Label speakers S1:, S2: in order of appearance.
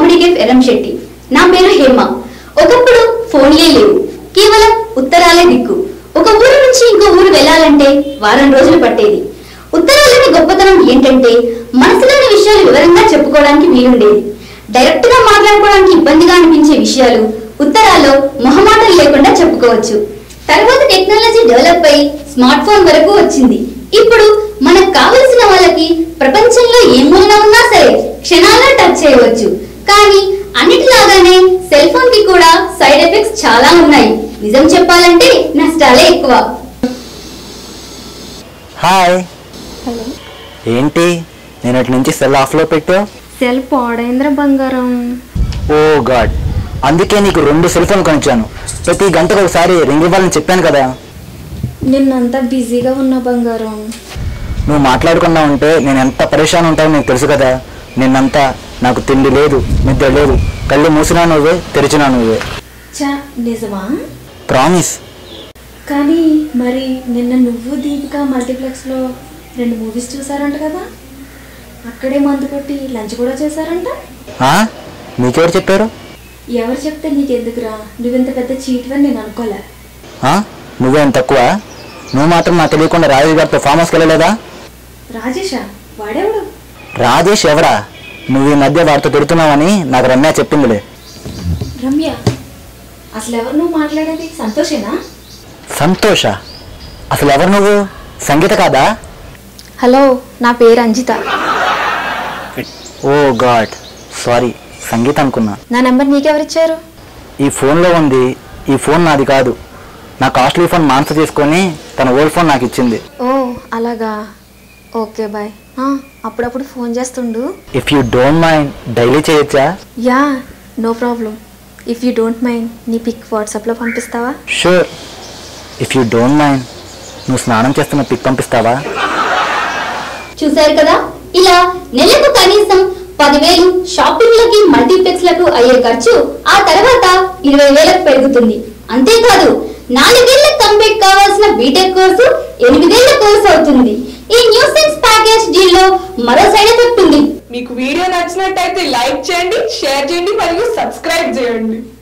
S1: Comedy cafe ఎరం Shetty నా పేరు హేమ ఒకప్పుడు ఫోన్లే లేవు కేవలం ఉత్తరాలే దిక్కు ఒక ఊరు నుంచి ఇంకో ఊరు వెళ్ళాలంటే వారం రోజులు పట్టేది ఉత్తరాలని గొప్పతనం ఏంటంటే మనసులోని విషయాలు వివరంగా చెప్పుకోవడానికి వీలుండేది డైరెక్ట్ గా మాట్లాడుకోవడానికి ఇబ్బందిగా అనిపించే విషయాలు ఉత్తరాల్లో మొహమాటం లేకుండా చెప్పుకోవచ్చు తర్వాత టెక్నాలజీ డెవలప్ అయి స్మార్ట్ ఫోన్ వరకు వచ్చింది ఇప్పుడు మనకు కావలసిన వాళ్ళకి ప్రపంచంలో ఏ మూలన ఉన్నా సరే క్షణాల్లో టచ్ చేయవచ్చు కానీ అన్నిటిలాగానే సెల్ ఫోన్ కి కూడా సైడ్ ఎఫెక్ట్స్ చాలా ఉన్నాయి నిజం చెప్పాలంటే నష్టాలే ఎక్కువ
S2: హాయ్
S3: హలో
S2: ఏంటి నేను అటు నుంచి సెల్ ఆఫ్లో పెట్టావు
S3: సెల్ పాడైంద్ర బంగారం
S2: ఓ గాడ్ అందుకే నీకు రెండు సెల్ ఫోన్ కొనిచ్చాను ప్రతి గంటకు ఒకసారి రింగ్ ఇవ్వాలని చెప్పాను కదా
S3: నిన్నంతా బిజీగా ఉన్న బంగారం
S2: నువ్వు మాట్లాడకుండా ఉంటే నేను ఎంత పరేషాన్ ఉంటానో నీకు తెలుసు కదా నిన్నంతా నాకు తిండి లేదు నిద్ర లేదు కళ్ళు మూసినా నువ్వే తెరిచినా నువ్వే
S3: చా నిజమా
S2: ప్రామిస్
S3: కానీ మరి నిన్న నువ్వు దీపిక మల్టీప్లెక్స్లో రెండు మూవీస్ చూసారంట కదా అక్కడే మందు కొట్టి లంచ్ కూడా చేశారంట
S2: ఆ? నీకెవరు చెప్పారు
S3: ఎవరు చెప్తే నీకెందుకురా నువ్వింత పెద్ద చీటివని నేను అనుకోలే
S2: ఆ? నువ్వేం తక్కువ నువ్వు మాత్రం నాకు తెలియకుండా రాజేష్ గారితో ఫామ్ హౌస్కి వెళ్ళలేదా
S3: రాజేషా వాడేవాడు
S2: రాజేష్ ఎవరా నువ్వు ఈ మధ్య వాడితో తిడుతున్నావని నాకు రమ్య చెప్పిందిలే
S3: రమ్య అసలు ఎవరు నువ్వు మాట్లాడేది సంతోషేనా
S2: సంతోష అసలు ఎవరు నువ్వు సంగీత కాదా
S3: హలో నా పేరు Anjitha
S2: oh god sorry Sangeetha అనుకున్నా
S3: నా నెంబర్ నీకెవరిచ్చారు
S2: ఈ ఫోన్లో ఉంది ఈ ఫోన్ నాది కాదు నా కాస్ట్లీ ఫోన్ మాన్స తీసుకొని తన ఓల్డ్ ఫోన్ నాకు ఇచ్చింది
S3: ఓ అలాగా ఓకే బాయ్ ఆ, అప్పుడప్పుడు ఫోన్ చేస్తుండు
S2: if you don't mind daily చేయొచ్చా
S3: ya no problem if you don't mind నీ పిక్ వాట్సాప్లో పంపిస్తావా
S2: sure if you don't mind నువ్వు స్నానం చేస్తున్న పిక్ పంపిస్తావా
S1: చూశారు కదా ఇలా నెలకు కనీసం పదివేలు షాపింగ్లకి మల్టీప్లెక్స్ లకు అయ్యే ఖర్చు ఆ తర్వాత ఇరవై వేలకు పెరుగుతుంది అంతేకాదు నాలుగేళ్లకు కంప్లీట్ కావాల్సిన బీటెక్ కోర్సు ఎనిమిదేళ్ల కోర్సు అవుతుంది ఈ న్యూ సైన్స్ ప్యాకేజ్ డీల్ లో మరో సైడ్ ఎఫెక్ట్ ఉంది
S4: మీకు వీడియో నచ్చినట్టయితే లైక్ చేయండి షేర్ చేయండి మరియు సబ్స్క్రైబ్ చేయండి